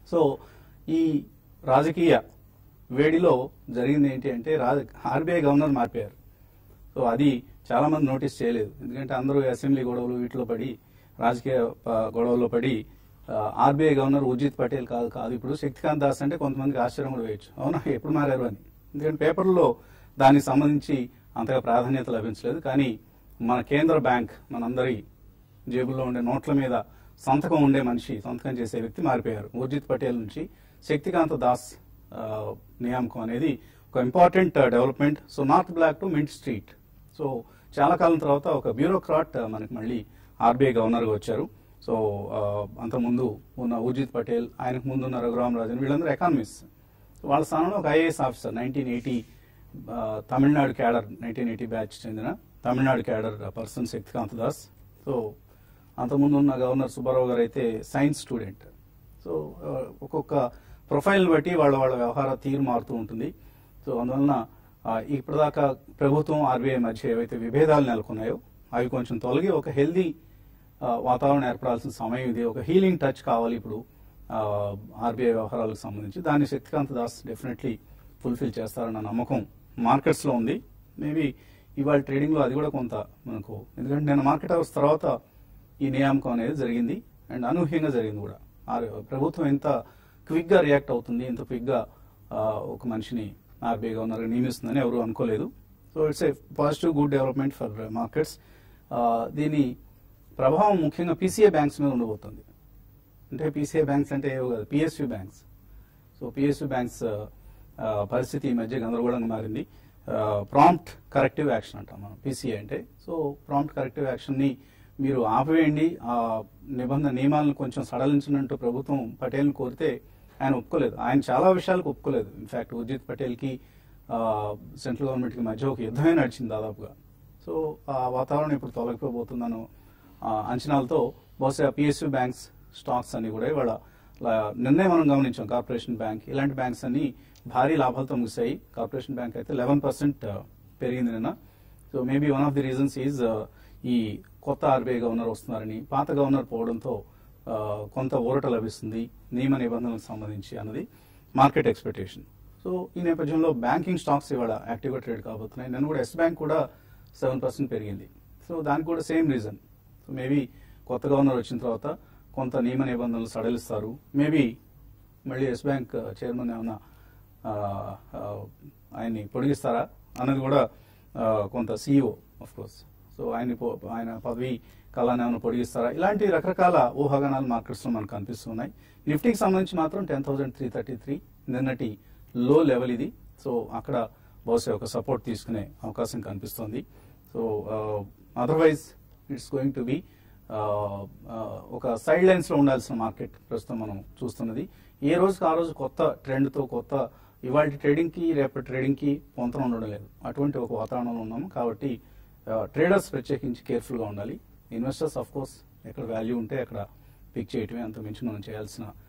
so ఈ రాజకీయ వేడిలో జరిగింది ఏంటి అంటే ఆర్బీఐ గవర్నర్ మారిపోయారు సో అది చాలా మంది నోటీస్ చేయలేదు ఎందుకంటే అందరూ అసెంబ్లీ గొడవలు వీటిలో పడి రాజకీయ ప- గొడవల్లో పడి ఆర్బీఐ గవర్నర్ ఉర్జిత్ పటేల్ కాదు కాదు ఇప్పుడు శక్తికాంత్ దాస్ అంటే కొంతమందికి ఆశ్చర్యం కూడా వేయచ్చు అవునా ఎప్పుడు మారారు అని ఎందుకంటే పేపర్లో దానికి సంబంధించి అంతగా ప్రాధాన్యత లభించలేదు కానీ మన కేంద్ర బ్యాంక్ మనందరి జేబుల్లో ఉండే నోట్ల మీద సంతకం ఉండే మనిషి సంతకం చేసే వ్యక్తి మారిపోయారు ఉర్జిత్ పటేల్ నుంచి శక్తికాంత దాస్ ఆ, నియామకం అనేది ఒక important development so North Block to Mint Street so చాలా కాలం తర్వాత ఒక బ్యూరోక్రాట్ ఆ, మనకి మళ్ళీ ఆర్బీఐ గవర్నర్గా వచ్చారు సో ఆ, అంతకుముందు ఉన్న ఉర్జిత్ పటేల్ ఆయనకు ముందు ఉన్న రఘురామ్ రాజన్ వీళ్ళందరూ ఎకానమిస్ట్ వాళ్ళ స్థానంలో ఒక IAS officer nineteen eighty Tamil Nadu cadre nineteen eighty batch చెందిన Tamil Nadu cadre person Shaktikanta Das so అంతకుముందు ఉన్న గవర్నర్ సుబ్బారావు గారు అయితే సైన్స్ స్టూడెంట్ సో ఆ, ఒక్కొక్క ప్రొఫైల్ బట్టి వాళ్ళ వాళ్ళ వ్యవహార తీరు మారుతూ ఉంటుంది సో అందువలన ఆ, ఇప్పటిదాకా ప్రభుత్వం ఆర్బీఐ మధ్య ఏవైతే విభేదాలు నెలకొన్నాయో అవి కొంచెం తొలగి ఒక హెల్దీ వాతావరణం ఏర్పడాల్సిన సమయం ఇది ఒక హీలింగ్ టచ్ కావాలి ఇప్పుడు ఆర్బీఐ వ్యవహారాలకు సంబంధించి దాన్ని శక్తికాంత్ దాస్ డెఫినెట్లీ ఫుల్ఫిల్ చేస్తారన్న నమ్మకం మార్కెట్స్ లో ఉంది మేబీ ఇవాళ ట్రేడింగ్ లో అది కూడా కొంత మనకు ఎందుకంటే నేను మార్కెట్ అవర్స్ తర్వాత ఈ నియామకం అనేది జరిగింది అండ్ అనూహ్యంగా జరిగింది కూడా ఆర్- ప్రభుత్వం ఎంత క్విక్ గా రియాక్ట్ అవుతుంది ఎంత క్విక్ గా ఆ, ఒక మనిషిని ఆర్బీఐ గవర్నర్ నియమిస్తుందని ఎవరు అనుకోలేదు so it's a positive good development for markets దీని ప్రభావం ముఖ్యంగా పీసీఏ బ్యాంక్స్ మీద ఉండబోతుంది అంటే పీసీఏ బ్యాంక్స్ అంటే ఏవో కాదు PSU banks so PSU banks ఆ, పరిస్థితి ఈ మధ్య గందరగోళంగా మారింది ప్రాంప్ట్ కరెక్టివ్ యాక్షన్ అంటాం మనం పీసీఏ అంటే సో ప్రాంప్ట్ కరెక్టివ్ యాక్షన్ ని మీరు ఆపివేయండి ఆ నిబంధన నియమాలను కొంచెం సడలించినట్టు ప్రభుత్వం పటేల్ని కోరితే ఆయన ఒప్పుకోలేదు ఆయన చాలా విషయాలకు ఒప్పుకోలేదు ఇన్ఫాక్ట్ ఉర్జిత్ పటేల్ కి సెంట్రల్ గవర్నమెంట్ కి మధ్య ఒక యుద్ధమే నడిచింది దాదాపుగా సో ఆ వాతావరణం ఇప్పుడు తొలగిపోబోతుందన్న ఆ, అంచనాలతో బహుశా పిఎస్యూ బ్యాంక్స్ స్టాక్స్ అన్ని కూడా ఇవాళ లా- నిన్నే మనం గమనించాం కార్పొరేషన్ బ్యాంక్ ఇలాంటి బ్యాంక్స్ అన్ని భారీ లాభాలతో ముగిశాయి కార్పొరేషన్ బ్యాంక్ అయితే లెవెన్ పర్సెంట్ పెరిగింది నిన్న so maybe one of the reasons is ఈ కొత్త ఆర్బీఐ గవర్నర్ వస్తున్నారని పాత గవర్నర్ పోవడంతో ఆ, కొంత ఊరట లభిస్తుంది నియమ నిబంధనలకు సంబంధించి అన్నది మార్కెట్ ఎక్స్పెక్టేషన్ సో ఈ నేపథ్యంలో బ్యాంకింగ్ స్టాక్స్ ఇవాళ యాక్టివ్గా ట్రేడ్ కాబోతున్నాయి నేను కూడా ఎస్ బ్యాంక్ కూడా సెవెన్ పర్సెంట్ పెరిగింది సో దానికి కూడా సేమ్ రీజన్ సో మేబీ కొత్త గవర్నర్ వచ్చిన తర్వాత కొంత నియమ నిబంధనలు సడలిస్తారు మేబీ మళ్ళీ ఎస్ బ్యాంక్ చైర్మన్ ఏమైనా ఆ, ఆ, ఆయన్ని పొడిగిస్తారా అన్నది కూడా ఆ, కొంత సీఈఓ ఆఫ్ కోర్స్ సో ఆయన ఆయన పదవి కాలాన్ని ఏమైనా పొడిగిస్తారా ఇలాంటి రకరకాల ఊహాగానాలు మార్కెట్స్ లో మనకు కనిపిస్తున్నాయి నిఫ్టీకి సంబంధించి మాత్రం ten thousand three thirty three నిన్నటి లో లెవెల్ ఇది సో అక్కడ బహుశా ఒక సపోర్ట్ తీసుకునే అవకాశం కనిపిస్తోంది so otherwise it's going to be ఒక సైడ్ లైన్స్ లో ఉండాల్సిన మార్కెట్ ప్రస్తుతం మనం చూస్తున్నది ఏ రోజుకి ఆ రోజు కొత్త ట్రెండ్ తో కొత్త ఇవాళ ట్రేడింగ్ కి రేపటి ట్రేడింగ్ కి పొంతన ఉండడం లేదు అటువంటి ఒక వాతావరణంలో ఉన్నాము కాబట్టి ట్రేడర్స్ ప్రత్యేకించి కేర్ఫుల్ గా ఉండాలి ఇన్వెస్టర్స్ ఆఫ్ కోర్స్ ఎక్కడ వాల్యూ ఉంటే అక్కడ పిక్ చేయటమే అంత మించి మనం చేయాల్సిన